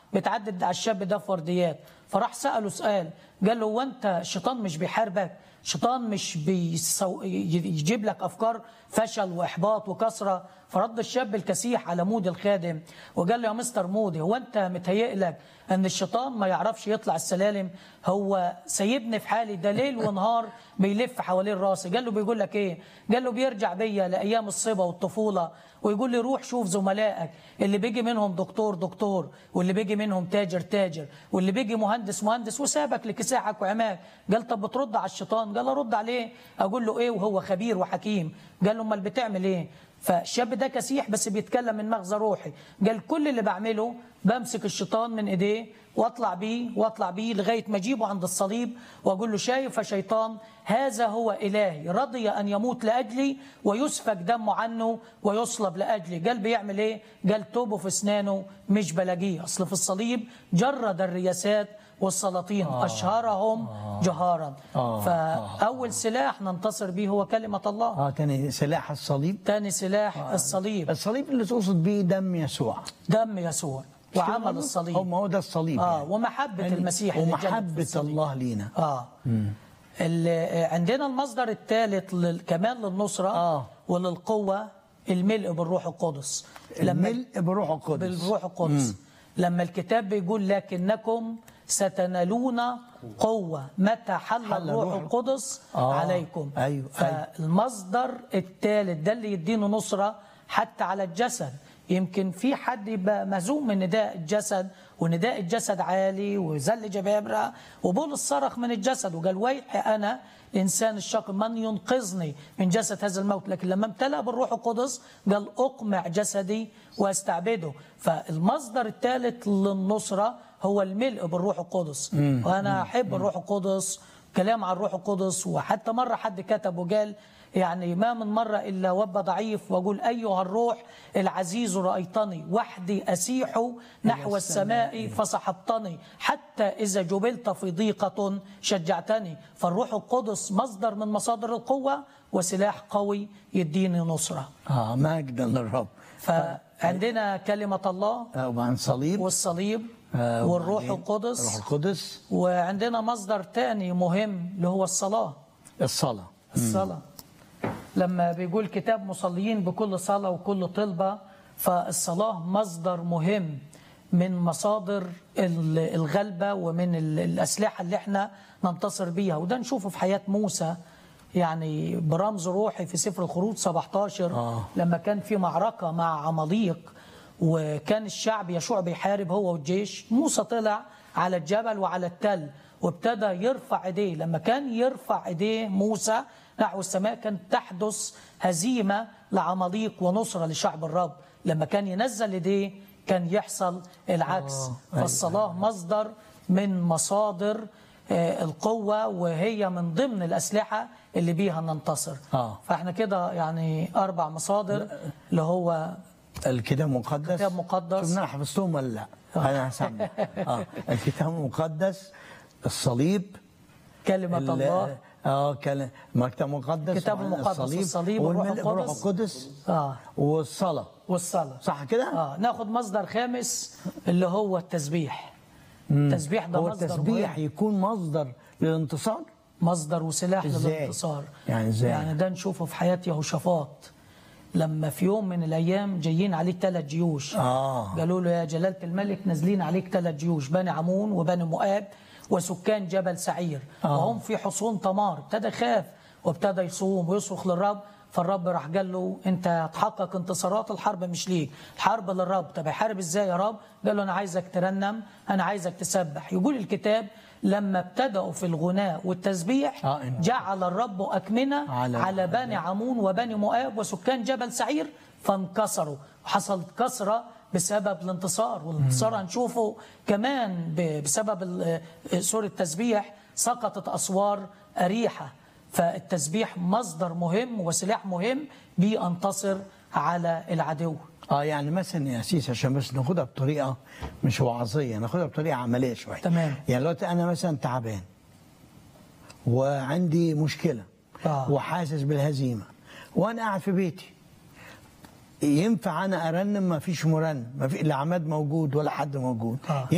بتعدد على الشاب ده في ورديات فراح ساله سؤال قال له هو انت الشيطان مش بيحاربك شيطان مش بيسو... يجيب لك افكار فشل واحباط وكسره فرد الشاب الكسيح على مودي الخادم وقال له يا مستر مودي هو انت متهيئ لك ان الشيطان ما يعرفش يطلع السلالم هو سايبني في حالي ده ليل ونهار بيلف حوالين راسي قال له بيقول لك ايه قال له بيرجع بيا لايام الصبا والطفوله ويقول لي روح شوف زملائك اللي بيجي منهم دكتور دكتور واللي بيجي منهم تاجر تاجر واللي بيجي مهندس مهندس وسابك لكساحك وعماك قال طب بترد على الشيطان قال ارد عليه اقول له ايه وهو خبير وحكيم قال له امال بتعمل ايه فالشاب ده كسيح بس بيتكلم من مغزى روحي قال كل اللي بعمله بمسك الشيطان من ايديه واطلع بيه واطلع بيه لغايه ما اجيبه عند الصليب واقول له شايف يا شيطان هذا هو الهي رضي ان يموت لاجلي ويسفك دمه عنه ويصلب لاجلي قال بيعمل ايه قال توبه في اسنانه مش بلاقيه اصل في الصليب جرد الرياسات والسلاطين آه اشهرهم آه جهارا آه فاول سلاح ننتصر به هو كلمه الله اه تاني سلاح الصليب تاني سلاح الصليب الصليب اللي تقصد بيه دم يسوع دم يسوع وعمل الصليب هو ما هو ده الصليب اه يعني. ومحبه يعني المسيح اللي جلت في ومحبة الصليب. الله لينا اه ال- عندنا المصدر الثالث لل- كمان للنصره آه. وللقوه الملء بالروح القدس لما الملء بروح القدس بالروح القدس لما الكتاب بيقول لكنكم ستنالون قوة متى حل, حل الروح الروح القدس آه. عليكم أيوه، فالمصدر الثالث ده اللي يدينه نصرة حتى على الجسد يمكن في حد يبقى مهزوم من نداء الجسد ونداء الجسد عالي وذل جبابرة وبولس صرخ من الجسد وقال ويح أنا الإنسان الشاق من ينقذني من جسد هذا الموت لكن لما امتلأ بالروح القدس قال أقمع جسدي واستعبده فالمصدر الثالث للنصرة هو الملء بالروح القدس وأنا أحب الروح القدس كلام عن الروح القدس وحتى مرة حد كتب وقال يعني ما من مرة إلا وب ضعيف وأقول أيها الروح العزيز رأيتني وحدي أسيح نحو السماء فسحبتني حتى إذا جبلت في ضيقة شجعتني فالروح القدس مصدر من مصادر القوة وسلاح قوي يديني نصرة اه مجدا للرب فعندنا كلمة الله آه، وعن صليب والصليب آه، والروح وبعدين القدس الروح القدس وعندنا مصدر تاني مهم اللي هو الصلاة الصلاة الصلاة لما بيقول كتاب مصليين بكل صلاة وكل طلبة فالصلاة مصدر مهم من مصادر ال- الغلبة ومن ال- الأسلحة اللي احنا ننتصر بيها وده نشوفه في حياة موسى يعني برمز روحي في سفر الخروج 17 آه. لما كان في معركة مع عماليق وكان الشعب يشوع بيحارب هو والجيش موسى طلع على الجبل وعلى التل وابتدى يرفع ايديه لما كان يرفع ايديه موسى نحو السماء كانت تحدث هزيمة لعماليق ونصرة لشعب الرب لما كان ينزل ايديه كان يحصل العكس آه، فالصلاة مصدر من مصادر آه، القوة وهي من ضمن الأسلحة اللي بيها ننتصر آه. فاحنا كده يعني أربع مصادر اللي هو الكتاب المقدس كتاب مقدس. شوف انا حفظتهم ولا لا انا هسمع اه الكتاب المقدس الصليب كلمة ال- الله اه كلام الكتاب المقدس كتاب وبعدين المقدس، الصليب والروح والملء بالروح القدس. القدس آه. والصلاه والصلاة صح كده؟ اه ناخد مصدر خامس اللي هو التسبيح التسبيح ده هو مصدر التسبيح مهم. يكون مصدر للانتصار مصدر وسلاح إزاي؟ للانتصار يعني إزاي؟ يعني ده نشوفه في حياة يهوشافاط لما في يوم من الأيام جايين عليه ثلاث جيوش آه. قالوا له يا جلالة الملك نازلين عليك ثلاث جيوش بني عمون وبني مؤاب وسكان جبل سعير آه. وهم في حصون تمار ابتدى خاف وابتدى يصوم ويصرخ للرب فالرب راح قال له انت هتحقق انتصارات الحرب مش ليك الحرب للرب طب هيحارب ازاي يا رب قال له انا عايزك ترنم انا عايزك تسبح يقول الكتاب لما ابتدأوا في الغناء والتسبيح آه، إن- جعل الرب أكمنة على- على, على بني عمون وبني مؤاب وسكان جبل سعير فانكسروا وحصلت كسرة بسبب الانتصار والانتصار هنشوفه كمان ب- بسبب ال- سورة التسبيح سقطت أسوار أريحة فالتسبيح مصدر مهم وسلاح مهم بينتصر على العدو اه يعني مثلا يا سيس عشان بس ناخدها بطريقه مش وعظيه ناخدها بطريقه عمليه شويه تمام. يعني دلوقتي انا مثلا تعبان وعندي مشكله آه. وحاسس بالهزيمه وانا قاعد في بيتي ينفع انا ارنم ما فيش مرنم ما في لا عماد موجود ولا حد موجود آه.